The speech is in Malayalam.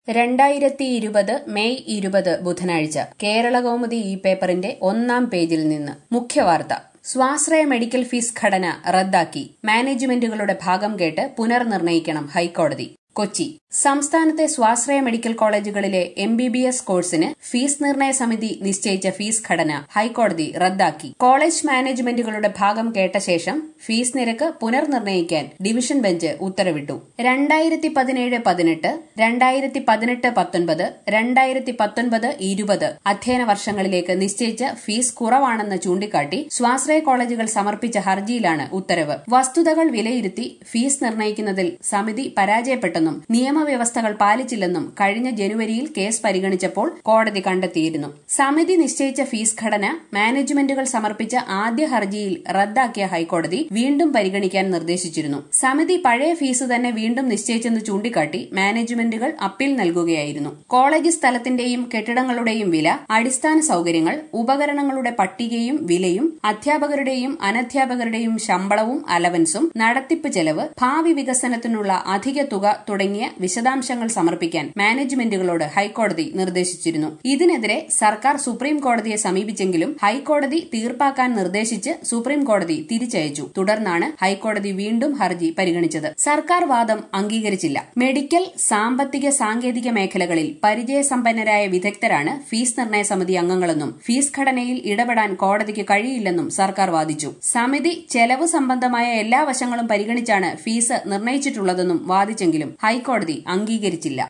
രണ്ടായിരത്തി ഇരുപത് മെയ് ഇരുപത് ബുധനാഴ്ച കേരളകൗമുദി ഈ പേപ്പറിന്റെ ഒന്നാം പേജിൽ നിന്ന് മുഖ്യവാർത്ത സ്വാശ്രയ മെഡിക്കൽ ഫീസ് ഘടന റദ്ദാക്കി മാനേജ്മെന്റുകളുടെ ഭാഗം കേട്ട് പുനർനിർണയിക്കണം ഹൈക്കോടതി കൊച്ചി സംസ്ഥാനത്തെ സ്വാശ്രയ മെഡിക്കൽ കോളേജുകളിലെ എം ബി ബി എസ് കോഴ്സിന് ഫീസ് നിർണയ സമിതി നിശ്ചയിച്ച ഫീസ് ഘടന ഹൈക്കോടതി റദ്ദാക്കി കോളേജ് മാനേജ്മെന്റുകളുടെ ഭാഗം കേട്ട ശേഷം ഫീസ് നിരക്ക് പുനർനിർണയിക്കാൻ ഡിവിഷൻ ബെഞ്ച് ഉത്തരവിട്ടു രണ്ടായിരത്തി പതിനേഴ് പതിനെട്ട് രണ്ടായിരത്തി പതിനെട്ട് പത്തൊൻപത് രണ്ടായിരത്തി പത്തൊൻപത് ഇരുപത് അധ്യയന വർഷങ്ങളിലേക്ക് നിശ്ചയിച്ച ഫീസ് കുറവാണെന്ന് ചൂണ്ടിക്കാട്ടി സ്വാശ്രയ കോളേജുകൾ സമർപ്പിച്ച ഹർജിയിലാണ് ഉത്തരവ് വസ്തുതകൾ വിലയിരുത്തി ഫീസ് നിർണയിക്കുന്നതിൽ സമിതി പരാജയപ്പെട്ടെന്നും നിയമവ്യവസ്ഥകൾ പാലിച്ചില്ലെന്നും കഴിഞ്ഞ ജനുവരിയിൽ കേസ് പരിഗണിച്ചപ്പോൾ കോടതി കണ്ടെത്തിയിരുന്നു സമിതി നിശ്ചയിച്ച ഫീസ് ഘടന മാനേജ്മെന്റുകൾ സമർപ്പിച്ച ആദ്യ ഹർജിയിൽ റദ്ദാക്കിയ ഹൈക്കോടതി വീണ്ടും പരിഗണിക്കാൻ നിർദ്ദേശിച്ചിരുന്നു സമിതി പഴയ ഫീസ് തന്നെ വീണ്ടും നിശ്ചയിച്ചെന്ന് ചൂണ്ടിക്കാട്ടി മാനേജ്മെന്റുകൾ അപ്പീൽ നൽകുകയായിരുന്നു കോളേജ് സ്ഥലത്തിന്റെയും കെട്ടിടങ്ങളുടെയും വില അടിസ്ഥാന സൌകര്യങ്ങൾ ഉപകരണങ്ങളുടെ പട്ടികയും വിലയും അധ്യാപകരുടെയും അനധ്യാപകരുടെയും ശമ്പളവും അലവൻസും നടത്തിപ്പ് ചെലവ് ഭാവി വികസനത്തിനുള്ള അധിക തുക തുടങ്ങിയ വിശദാംശങ്ങൾ സമർപ്പിക്കാൻ മാനേജ്മെന്റുകളോട് ഹൈക്കോടതി നിർദ്ദേശിച്ചിരുന്നു ഇതിനെതിരെ സർക്കാർ സുപ്രീം കോടതിയെ സമീപിച്ചെങ്കിലും ഹൈക്കോടതി തീർപ്പാക്കാൻ നിർദ്ദേശിച്ച് സുപ്രീം കോടതി തിരിച്ചയച്ചു തുടർന്നാണ് ഹൈക്കോടതി വീണ്ടും ഹർജി പരിഗണിച്ചത് സർക്കാർ വാദം അംഗീകരിച്ചില്ല മെഡിക്കൽ സാമ്പത്തിക സാങ്കേതിക മേഖലകളിൽ പരിചയസമ്പന്നരായ വിദഗ്ധരാണ് ഫീസ് നിർണയ സമിതി അംഗങ്ങളെന്നും ഫീസ് ഘടനയിൽ ഇടപെടാൻ കോടതിക്ക് കഴിയില്ലെന്നും സർക്കാർ വാദിച്ചു സമിതി ചെലവ് സംബന്ധമായ എല്ലാ വശങ്ങളും പരിഗണിച്ചാണ് ഫീസ് നിർണയിച്ചിട്ടുള്ളതെന്നും വാദിച്ചെങ്കിലും ഹൈക്കോടതി അംഗീകരിച്ചില്ല